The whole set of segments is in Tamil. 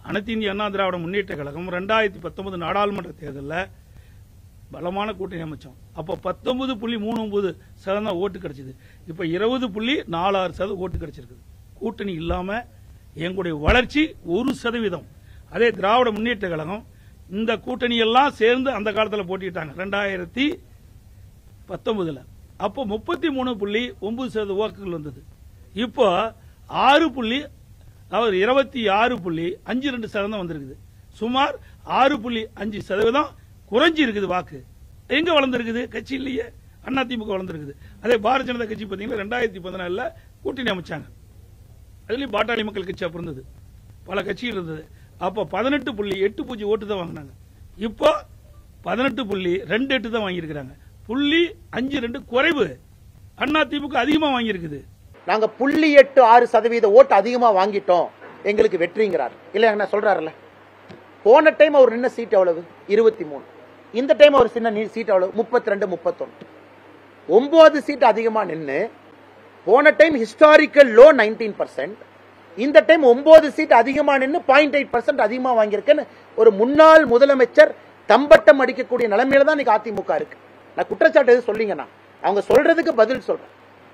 அனைத்து இந்திய அண்ணா திராவிட முன்னேற்ற கழகம் ரெண்டாயிரத்தி பத்தொன்பது நாடாளுமன்ற தேர்தலில் பலமான கூட்டணி அமைச்சோம் அப்போ பத்தொன்பது புள்ளி மூணு ஒன்பது சதவீதம் ஓட்டு கிடைச்சது இப்போ இருபது புள்ளி நாலாறு சதவீதம் ஓட்டு கிடைச்சிருக்குது கூட்டணி இல்லாமல் எங்களுடைய வளர்ச்சி ஒரு சதவீதம் அதே திராவிட முன்னேற்ற கழகம் இந்த கூட்டணி எல்லாம் சேர்ந்து அந்த காலத்தில் போட்டிட்டாங்க ரெண்டாயிரத்தி பத்தொன்பதுல அப்போ முப்பத்தி மூணு புள்ளி ஒன்பது சதவீத வாக்குகள் வந்தது இப்போ ஆறு புள்ளி அதாவது இருபத்தி ஆறு புள்ளி அஞ்சு ரெண்டு சதவீதம் வந்திருக்குது சுமார் ஆறு புள்ளி அஞ்சு சதவீதம் குறைஞ்சி இருக்குது வாக்கு எங்க வளர்ந்துருக்குது கட்சி இல்லையே அதிமுக வளர்ந்துருக்குது அதே பாரதிய ஜனதா கட்சி பார்த்தீங்கன்னா ரெண்டாயிரத்தி பதினாலில் கூட்டணி அமைச்சாங்க அதுலேயும் பாட்டாளி மக்கள் கட்சி அப்போ இருந்தது பல கட்சிகள் இருந்தது அப்போ பதினெட்டு புள்ளி எட்டு பூஜ்ஜியம் ஓட்டு தான் வாங்கினாங்க இப்போ பதினெட்டு புள்ளி ரெண்டு எட்டு தான் வாங்கியிருக்கிறாங்க புள்ளி அஞ்சு ரெண்டு குறைவு அண்ணா திமுக அதிகமாக வாங்கியிருக்குது நாங்க புள்ளி எட்டு ஆறு சதவீத ஓட்டு அதிகமா வாங்கிட்டோம் எங்களுக்கு வெற்றிங்கிறார் இல்ல என்ன சொல்றாருல்ல போன டைம் அவர் நின்ன சீட் எவ்வளவு இருபத்தி மூணு இந்த டைம் அவர் சின்ன சீட் எவ்வளவு முப்பத்தி ரெண்டு முப்பத்தொன்னு ஒன்பது சீட் அதிகமா நின்னு போன time historical low nineteen percent இந்த டைம் ஒன்பது சீட் அதிகமா நின்னு பாயிண்ட் எயிட் பர்சன்ட் அதிகமா வாங்கியிருக்கேன்னு ஒரு முன்னாள் முதலமைச்சர் தம்பட்டம் அடிக்கக்கூடிய நிலைமையில தான் இன்னைக்கு அதிமுக இருக்கு நான் குற்றச்சாட்டு எதுவும் சொல்லிங்கண்ணா அவங்க சொல்றதுக்கு பதில் சொல்றேன்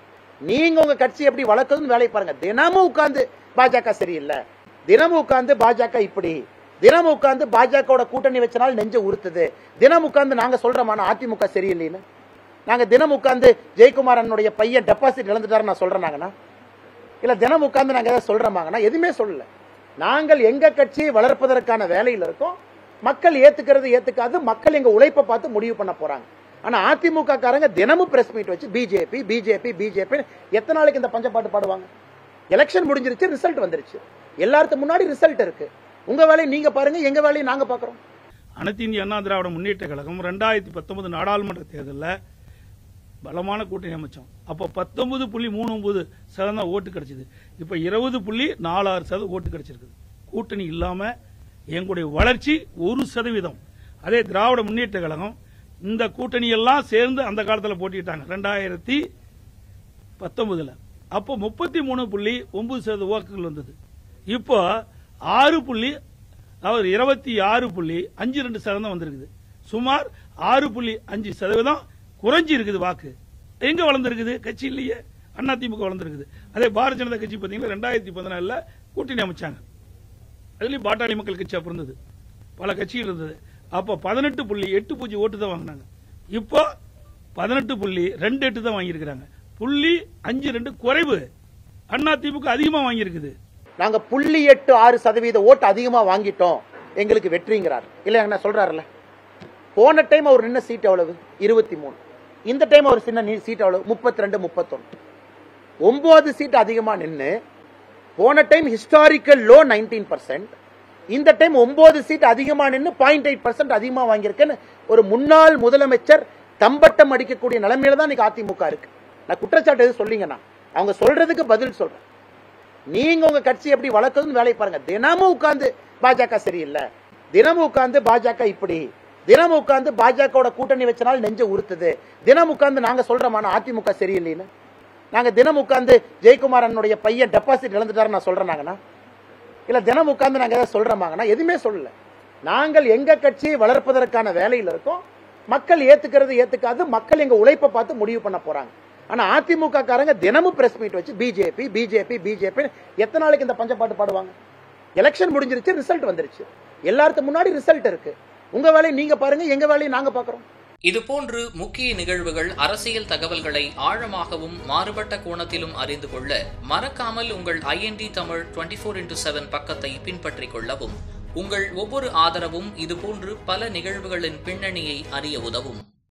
நீங்க உங்க கட்சி எப்படி வளர்க்கணும்னு வேலையை பாருங்க தினமும் உட்கார்ந்து பாஜக சரியில்லை தினமும் உட்கார்ந்து பாஜக இப்படி தினமும் உட்கார்ந்து பாஜகவோட கூட்டணி வச்சனால நெஞ்ச உறுத்துது தினம் உட்கார்ந்து நாங்க சொல்றோமான அதிமுக சரியில்லைன்னு நாங்க தினம் உட்கார்ந்து ஜெயக்குமார் அண்ணனுடைய பையன் டெபாசிட் இழந்துட்டாரு நான் சொல்றேனாங்கண்ணா இல்ல தினம் உட்கார்ந்து நாங்க எதாவது சொல்றோமாங்கண்ணா எதுவுமே சொல்லல நாங்கள் எங்க கட்சியை வளர்ப்பதற்கான வேலையில் இருக்கோம் மக்கள் ஏத்துக்கிறது ஏத்துக்காது மக்கள் எங்க உழைப்பை பார்த்து முடிவு பண்ண போறாங்க ஆனா அதிமுக காரங்க தினமும் பிரஸ் மீட் வச்சு பிஜேபி பிஜேபி பிஜேபி எத்தனை நாளைக்கு இந்த பஞ்சப்பாட்டு பாடுவாங்க எலெக்ஷன் முடிஞ்சிருச்சு ரிசல்ட் வந்துருச்சு எல்லாத்துக்கு முன்னாடி ரிசல்ட் இருக்கு உங்க வேலையை நீங்க பாருங்க எங்க வேலையை நாங்க பாக்குறோம் அனைத்து இந்திய அண்ணா திராவிட முன்னேற்ற கழகம் ரெண்டாயிரத்தி பத்தொன்பது நாடாளுமன்ற தேர்தலில் பலமான கூட்டணி அமைச்சோம் அப்போ பத்தொன்பது புள்ளி மூணு ஒன்பது சதவீதம் ஓட்டு கிடைச்சது இப்போ இருபது புள்ளி நாலாறு சதவீதம் ஓட்டு கிடைச்சிருக்குது கூட்டணி இல்லாமல் எங்களுடைய வளர்ச்சி ஒரு சதவீதம் அதே திராவிட முன்னேற்ற கழகம் இந்த கூட்டணி எல்லாம் சேர்ந்து அந்த காலத்தில் போட்டிட்டாங்க ரெண்டாயிரத்தி பத்தொன்பதுல அப்போ முப்பத்தி மூணு புள்ளி ஒன்பது சதவீத வாக்குகள் வந்தது இப்போ ஆறு புள்ளி அதாவது இருபத்தி ஆறு புள்ளி அஞ்சு ரெண்டு சதவீதம் வந்திருக்குது சுமார் ஆறு புள்ளி அஞ்சு சதவீதம் குறைஞ்சி இருக்குது வாக்கு எங்க வளர்ந்துருக்குது கட்சி இல்லையே அதிமுக வளர்ந்துருக்குது அதே பாரதிய ஜனதா கட்சி பார்த்தீங்கன்னா ரெண்டாயிரத்தி பதினாலில் கூட்டணி அமைச்சாங்க அதுலேயும் பாட்டாளி மக்கள் கட்சி அப்போ இருந்தது பல கட்சிகள் இருந்தது அப்போ பதினெட்டு புள்ளி எட்டு பூஜ்ஜியம் ஓட்டு தான் வாங்கினாங்க இப்போ பதினெட்டு புள்ளி ரெண்டு எட்டு தான் வாங்கியிருக்கிறாங்க புள்ளி அஞ்சு ரெண்டு குறைவு அதிமுக அதிகமாக வாங்கியிருக்குது நாங்க புள்ளி எட்டு ஆறு சதவீத ஓட்டு அதிகமா வாங்கிட்டோம் எங்களுக்கு வெற்றிங்கிறார் இல்ல என்ன சொல்றாருல்ல போன டைம் அவர் நின்ன சீட் எவ்வளவு இருபத்தி மூணு இந்த டைம் அவர் சின்ன சீட் எவ்வளவு முப்பத்தி ரெண்டு முப்பத்தொன்னு ஒன்பது சீட் அதிகமா நின்னு போன time historical low nineteen percent இந்த டைம் ஒன்பது சீட் அதிகமா நின்னு பாயிண்ட் எயிட் பர்சன்ட் அதிகமா வாங்கியிருக்கேன்னு ஒரு முன்னாள் முதலமைச்சர் தம்பட்டம் அடிக்கக்கூடிய நிலைமையில தான் இன்னைக்கு அதிமுக இருக்கு நான் குற்றச்சாட்டு எதுவும் சொல்லிங்கண்ணா அவங்க சொல்றதுக்கு பதில் சொல்றேன் நீங்க உங்க கட்சி எப்படி வளர்க்கணும்னு வேலையை பாருங்க தினமும் உட்கார்ந்து பாஜக சரியில்லை தினமும் உட்கார்ந்து பாஜக இப்படி தினமும் உட்கார்ந்து பாஜகவோட கூட்டணி வச்சனால நெஞ்ச உறுத்துது தினம் உட்கார்ந்து நாங்க சொல்றோமான அதிமுக சரியில்லைன்னு நாங்க தினம் உட்கார்ந்து ஜெயக்குமார் அண்ணனுடைய பையன் டெபாசிட் இழந்துட்டாரு நான் சொல்றேனாங்கண்ணா இல்ல தினம் உட்கார்ந்து நாங்க எதாவது சொல்றோமாங்கண்ணா எதுவுமே சொல்லல நாங்கள் எங்க கட்சியை வளர்ப்பதற்கான வேலையில் இருக்கோம் மக்கள் ஏத்துக்கிறது ஏத்துக்காது மக்கள் எங்க உழைப்பை பார்த்து முடிவு பண்ண போறாங்க ஆனா அதிமுக காரங்க தினமும் பிரஸ் மீட் வச்சு பிஜேபி பிஜேபி பிஜேபி எத்தனை நாளைக்கு இந்த பஞ்சப்பாட்டு பாடுவாங்க எலெக்ஷன் முடிஞ்சிருச்சு ரிசல்ட் வந்துருச்சு எல்லாத்துக்கு முன்னாடி ரிசல்ட் இருக்கு உங்க வேலையை நீங்க பாருங்க எங்க வேலையை நாங்க பாக்குறோம் இதுபோன்று முக்கிய நிகழ்வுகள் அரசியல் தகவல்களை ஆழமாகவும் மாறுபட்ட கோணத்திலும் அறிந்து கொள்ள மறக்காமல் உங்கள் INT Tamil twenty four into seven பக்கத்தை பின்பற்றிக் கொள்ளவும் உங்கள் ஒவ்வொரு ஆதரவும் இதுபோன்று பல நிகழ்வுகளின் பின்னணியை அறிய உதவும்